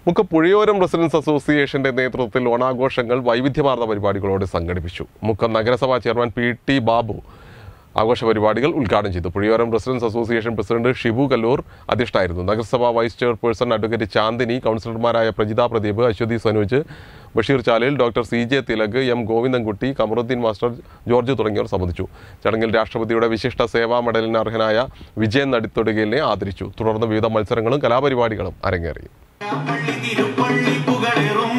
മുക്ക പുഴയോരം റെസിഡൻസ് അസോസിയേഷന്റെ നേതൃത്വത്തിൽ ഓണാഘോഷങ്ങൾ വൈവിധ്യമാർന്ന പരിപാടികളോടെ സംഘടിപ്പിച്ചു മുക്കം നഗരസഭാ ചെയർമാൻ പി ടി ബാബു ആഘോഷ പരിപാടികൾ ഉദ്ഘാടനം ചെയ്തു Puzhayoram residence association president Shibu Kallur അധ്യക്ഷനായിരുന്നു നഗരസഭാ വൈസ് ചെയർപേഴ്സൺ അഡ്വക്കേറ്റ് ചാന്ദിനി കൗൺസിലർമാരായ Prajitha Pradeep Aswathy Sanoj Basheer Chalil doctor C J Thilak M Govindankutty Kamaruddin master George തുടങ്ങിയവർ സംബന്ധിച്ചു ചടങ്ങിൽ രാഷ്ട്രപതിയുടെ വിശിഷ്ട സേവാ മെഡലിന് അർഹനായ വിജയൻ നടിത്തൊടുകയിലിനെ ആദരിച്ചു തുടർന്ന് വിവിധ മത്സരങ്ങളും കലാപരിപാടികളും അരങ്ങേറി പള്ളി തിരുപ്പള്ളി പുകളേറും